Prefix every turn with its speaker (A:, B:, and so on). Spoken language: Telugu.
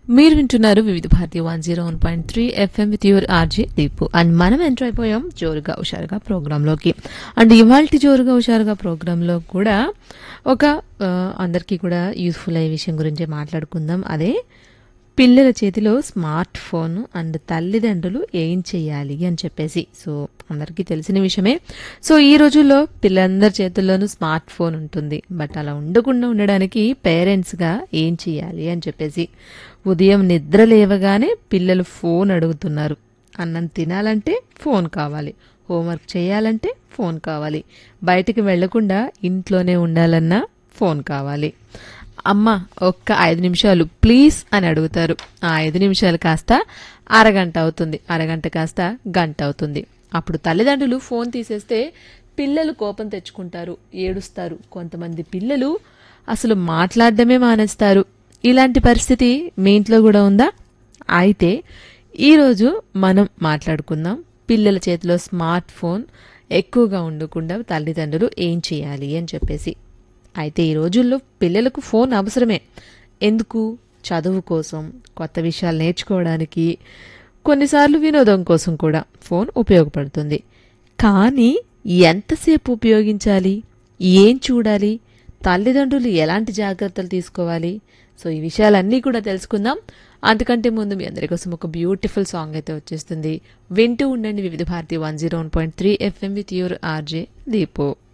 A: మీరు వింటున్నారు Vividh Bharati one zero one point three FM with your RJ Deepu and మనం ఎంటర్ అయిపోయాం జోరుగా హుషారుగా ప్రోగ్రాంలోకి అండ్ ఇవాల్టి జోరుగా హుషారుగా ప్రోగ్రాంలో కూడా ఒక ఆ, అందరికీ కూడా యూస్ఫుల్ అయ్యే విషయం గురించి మాట్లాడుకుందాం అదే పిల్లల చేతిలో స్మార్ట్ ఫోన్ అండ్ తల్లిదండ్రులు ఏం చేయాలి అని చెప్పేసి సో అందరికీ తెలిసిన విషయమే సో ఈ రోజుల్లో పిల్లలందరి చేతుల్లోనూ స్మార్ట్ ఫోన్ ఉంటుంది బట్ అలా ఉండకుండా ఉండడానికి పేరెంట్స్గా ఏం చేయాలి అని చెప్పేసి ఉదయం నిద్ర లేవగానే పిల్లలు ఫోన్ అడుగుతున్నారు అన్నం తినాలంటే ఫోన్ కావాలి హోంవర్క్ చేయాలంటే ఫోన్ కావాలి బయటికి వెళ్లకుండా ఇంట్లోనే ఉండాలన్నా ఫోన్ కావాలి అమ్మ ఒక్క ఐదు నిమిషాలు ప్లీజ్ అని అడుగుతారు ఆ ఐదు నిమిషాలు కాస్త అరగంట అవుతుంది అరగంట కాస్త గంట అవుతుంది అప్పుడు తల్లిదండ్రులు ఫోన్ తీసేస్తే పిల్లలు కోపం తెచ్చుకుంటారు ఏడుస్తారు కొంతమంది పిల్లలు అసలు మాట్లాడడమే మానేస్తారు ఇలాంటి పరిస్థితి మీ ఇంట్లో కూడా ఉందా అయితే ఈరోజు మనం మాట్లాడుకుందాం పిల్లల చేతిలో స్మార్ట్ ఫోన్ ఎక్కువగా ఉండకుండా తల్లిదండ్రులు ఏం చేయాలి అని చెప్పేసి అయితే ఈ రోజుల్లో పిల్లలకు ఫోన్ అవసరమే ఎందుకు చదువు కోసం కొత్త విషయాలు నేర్చుకోవడానికి కొన్నిసార్లు వినోదం కోసం కూడా ఫోన్ ఉపయోగపడుతుంది కానీ ఎంతసేపు ఉపయోగించాలి ఏం చూడాలి తల్లిదండ్రులు ఎలాంటి జాగ్రత్తలు తీసుకోవాలి సో ఈ విషయాలన్నీ కూడా తెలుసుకుందాం అంతకంటే ముందు మీ అందరి కోసం ఒక బ్యూటిఫుల్ సాంగ్ అయితే వచ్చేస్తుంది వింటూ ఉండండి Vividh Bharati one zero one point three FM with your RJ దీపో